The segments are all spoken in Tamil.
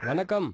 வணக்கம்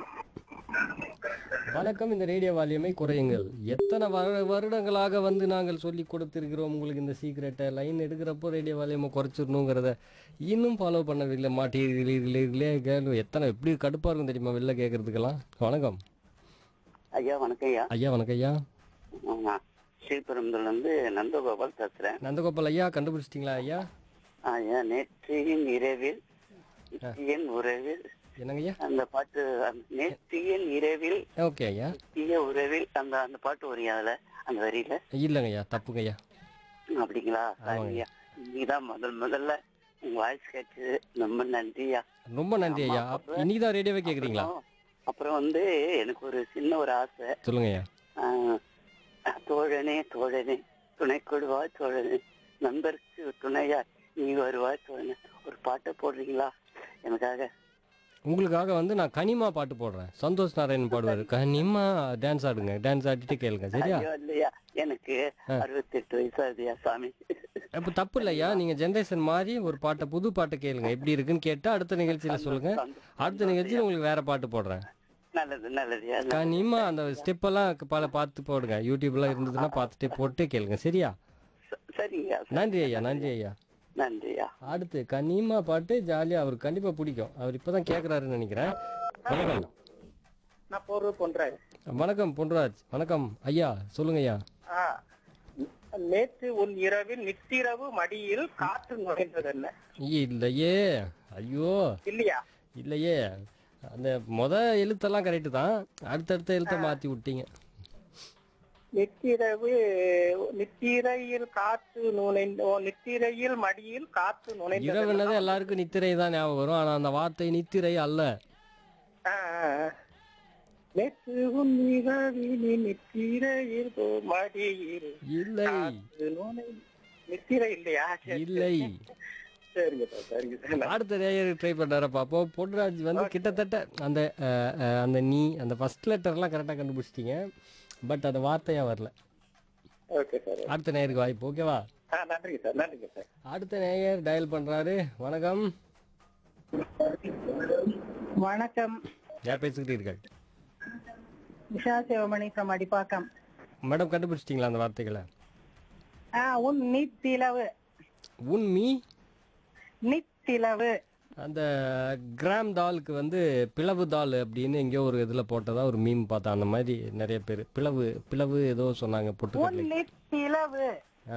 வணக்கம் இந்த ரேடியோ வால்யூமை குறையுங்கள் எத்தனை வரு வருடங்களாக வந்து நாங்கள் சொல்லி கொடுத்திருக்கிறோம் உங்களுக்கு இந்த சீக்ரெட்டை லைன் எடுக்கிறப்போ ரேடியோ வால்யூமை குறைச்சிடணுங்கிறத இன்னும் ஃபாலோ பண்ணவில்லை மாட்டீர்களே கேளு எத்தனை எப்படி கடுப்பாக இருக்கும் தெரியுமா வெளில கேட்கறதுக்கெல்லாம் வணக்கம் ஐயா வணக்கம் ஐயா ஐயா வணக்கம் ஐயா நான் ஸ்ரீபெரும்புல இருந்து நந்தகோபால் பேசுறேன் நந்தகோபால் ஐயா கண்டுபிடிச்சிட்டிங்களா ஐயா ஐயா நேற்றையின் இரவில் நித்தியன் உறவில் என்னங்க ஐயா அந்த பாட்டு அந்த நேற்றையின் இரவில் ஓகே ஐயா நித்திய உறவில் அந்த அந்த பாட்டு வரும் அதுல அந்த வரியில இல்லைங்க ஐயா தப்புங்க ஐயா அப்படிங்களா ஐயா நீதான் முதல் முதல்ல உங்க வாய்ஸ் கேட்டது ரொம்ப நன்றியா ரொம்ப நன்றி ஐயா இன்னைக்கு தான் ரேடியோவே கேட்குறீங்களா அப்புறம் வந்து எனக்கு ஒரு சின்ன ஒரு ஆசை சொல்லுங்க ஐயா ஆஹ், தோழனே தோழனே துணை கொடுவாய் தோழனே நண்பருக்கு துணையா நீ வருவாய் தோழனே ஒரு பாட்டை போடுறீங்களா எனக்காக உங்களுக்காக வந்து நான் கனிமா பாட்டு போடுறேன் சந்தோஷ் நாராயணன் பாடுவார் கனிமா டான்ஸ் ஆடுங்க டான்ஸ் ஆடிட்டு கேளுங்க சரியா ஐயோ இல்லையா எனக்கு அறுபத்தெட்டு வயசு ஆகுதுயா சாமி அப்போ தப்பு இல்லையா நீங்கள் ஜென்ரேஷன் மாதிரி ஒரு பாட்டை புது பாட்டை கேளுங்க எப்படி இருக்குன்னு கேட்டால் அடுத்த நிகழ்ச்சியில் சொல்லுங்க அடுத்த நிகழ்ச்சியில் உங்களுக்கு வேற பாட்டு போடுறேன் நல்லது நல்லதுயா கனிமா அந்த ஸ்டெப்பெல்லாம் பல பார்த்து போடுங்க யூடியூப்லாம் இருந்ததுன்னா பார்த்துட்டு போட்டு கேளுங்க சரியா ச- சரிங்க நன்றி ஐயா நன்றி ஐயா நன்றியா அடுத்து கனிமா பாட்டு ஜாலியாக அவருக்கு கண்டிப்பாக பிடிக்கும் அவர் இப்போ தான் கேட்குறாருன்னு நினைக்கிறேன் வணக்கம் நான் போர்வு பண்றேன் வணக்கம் பொன்ராஜ் வணக்கம் ஐயா சொல்லுங்க ஐயா நேற்று உன் இரவில் நித்திரவு மடியில் காற்று நுழைந்தது என்ன இல்லையே ஐயோ இல்லையா இல்லையே அந்த மொத எழுத்தெல்லாம் கரெக்டு தான் அடுத்தடுத்த எழுத்தை மாற்றி விட்டீங்க நித்திரவு நித்திரையில் காற்று நுழைந்த ஓ, நித்திரையில் மடியில் காற்று நுழைந்தது இரவுனது எல்லாருக்கும் நித்திரை தான் ஞாபகம் வரும் ஆனால் அந்த வார்த்தை நித்திரை அல்ல ஆ, ஆ, ஆ. நேற்று உன் நிகழ்வினி நித்திரையில் ஓ, மடியில் இல்லை காற்று நுழை- நித்திரை இல்லையா சரி, இல்லை சரிங்க சார் சரிங்க சார் அடுத்த நேயர் ட்ரை பண்ணுறார பார்ப்போம் பொன்ராஜ் வந்து கிட்டத்தட்ட அந்த அஹ், அஹ், அந்த நீ அந்த ஃபர்ஸ்ட் லெட்டர்லாம் கரெக்டாக கண்டுபிடிச்சிட்டீங்க பட் அந்த வார்த்தையாக வரல ஓகே சார் அடுத்த நேயருக்கு வாய்ப்பு ஓகேவா ஆ நன்றிங்க சார் நன்றிங்க சார் அடுத்த நேயர் டயல் பண்ணுறாரு வணக்கம் வணக்கம் யார் பேசுகிறீர்கள் விஷா சிவமணி ஃப்ரம் அடிப்பாக்கம் மேடம் கண்டுபிடிச்சிட்டிங்களா அந்த வார்த்தைகளை ஆ உன் நித்திலவு உன் மீ நித்திலவு அந்த கிராம் தாலுக்கு வந்து பிளவு தால் அப்படின்னு எங்கேயோ ஒரு இதில் போட்டதா ஒரு மீம் பார்த்தேன் அந்த மாதிரி நிறைய பேர் பிளவு பிளவு ஏதோ சொன்னாங்க உன் பொட்டுக்கடலை நித்திலவு ஆ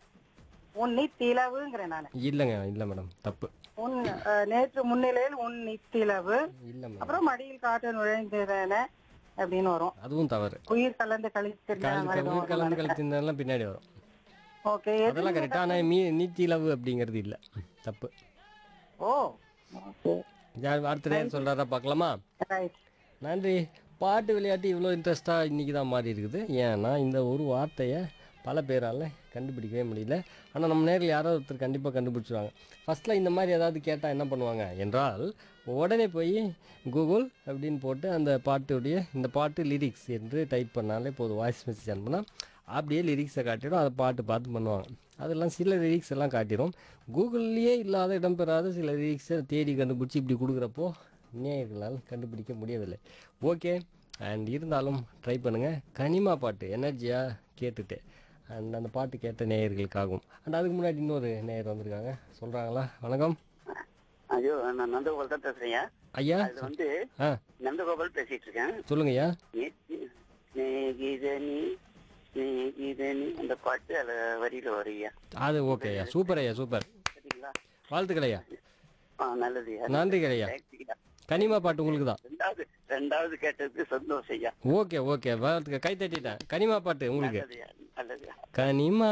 உன் நித்திலவுங்கிறேன் நான் இல்லைங்க இல்லை மேடம் தப்பு உன் ஆ, நேற்று முன்னிலையில் உன் நித்திலவு இல்லை மேடம் அப்புறம் மடியில் காற்று நுழைந்தன அப்படின்னு வரும் அதுவும் தவறு உயிர் கலந்து கழிச்சிருந்த கால் கலந்து கலந்து கழிச்சிருந்தாலும் பின்னாடி வரும் ஓகே அதெல்லாம் கரெக்டாக ஆனால் மீ நீத்திலவு அப்படிங்கிறது இல்லை தப்பு ஓ ஓகே யார் அடுத்த நேரம் சொல்கிறாரா பார்க்கலாமா ரைட் நன்றி பாட்டு விளையாட்டு இவ்வளோ இன்ட்ரெஸ்ட்டாக இன்றைக்கி தான் மாறி இருக்குது ஏன்னா இந்த ஒரு வார்த்தையை பல பேரால் கண்டுபிடிக்கவே முடியல ஆனால் நம்ம நேரில் யாரோ ஒருத்தர் கண்டிப்பாக கண்டுபிடிச்சிருவாங்க ஃபஸ்ட்டில் இந்த மாதிரி ஏதாவது கேட்டால் என்ன பண்ணுவாங்க என்றால் உடனே போய் கூகுள் அப்படின்னு போட்டு அந்த பாட்டுடைய இந்த பாட்டு லிரிக்ஸ் என்று டைப் பண்ணாலே போதும் வாய்ஸ் மெசேஜ் அனுப்புனா அப்படியே லிரிக்ஸை காட்டிடும் அதை பாட்டு பார்த்து பண்ணுவாங்க அதெல்லாம் சில லிரிக்ஸ் எல்லாம் காட்டிடும் கூகுள்லேயே இல்லாத இடம்பெறாத சில லிரிக்ஸை தேடி கண்டுபிடிச்சி இப்படி கொடுக்குறப்போ நேயர்களால் கண்டுபிடிக்க முடியவில்லை ஓகே அண்ட் இருந்தாலும் ட்ரை பண்ணுங்கள் கனிமா பாட்டு எனர்ஜியாக கேட்டுட்டு அண்ட் அந்த பாட்டு கேட்ட நேயர்களுக்காகவும் அண்ட் அதுக்கு முன்னாடி இன்னொரு நேயர் வந்திருக்காங்க சொல்கிறாங்களா வணக்கம் ஐயோ நான் நந்தகோபால் தான் பேசுறேன் ஐயா அது வந்து ஆ நந்தகோபால் பேசிட்டு இருக்கேன் சொல்லுங்கய்யா நேத்து சிநேகிதனி சிநேகிதனி அந்த பாட்டு அதுல வரியில வருயா அது ஓகே ஐயா சூப்பர் ஐயா சூப்பர் சரிங்களா வாழ்த்துக்கள் ஐயா ஆ நல்லதுயா நன்றிகள் ஐயா தேங்க்ஸ்யா. கனிமா பாட்டு உங்களுக்கு தான் ரெண்டாவது ரெண்டாவது கேட்டதுக்கு சந்தோஷம் ஐயா ஓகே ஓகே வாழ்த்துக்க கை தட்டிட்டேன் கனிமா பாட்டு உங்களுக்கு நல்லதுயா நல்லதுயா கனிமா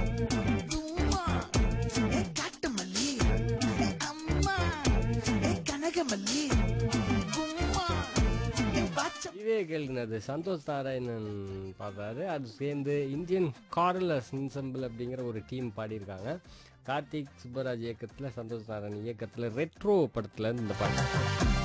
அம்மா ஏ காட்டுமல்லி ஏ அம்மா ஏ கனகமல்லி கும்மா ஏ பாச்ச இதே கேள்வினது சந்தோஷ் நாராயணன் பார்த்தாரு அது சேர்ந்து இந்தியன் கார்லஸ் இன்சம்பிள் அப்படிங்கிற ஒரு டீம் பாடியிருக்காங்க கார்த்திக் சுப்பராஜ் இயக்கத்தில் சந்தோஷ் நாராயணன் இயக்கத்தில் ரெட்ரோ படத்தில் இந்த பாட்டு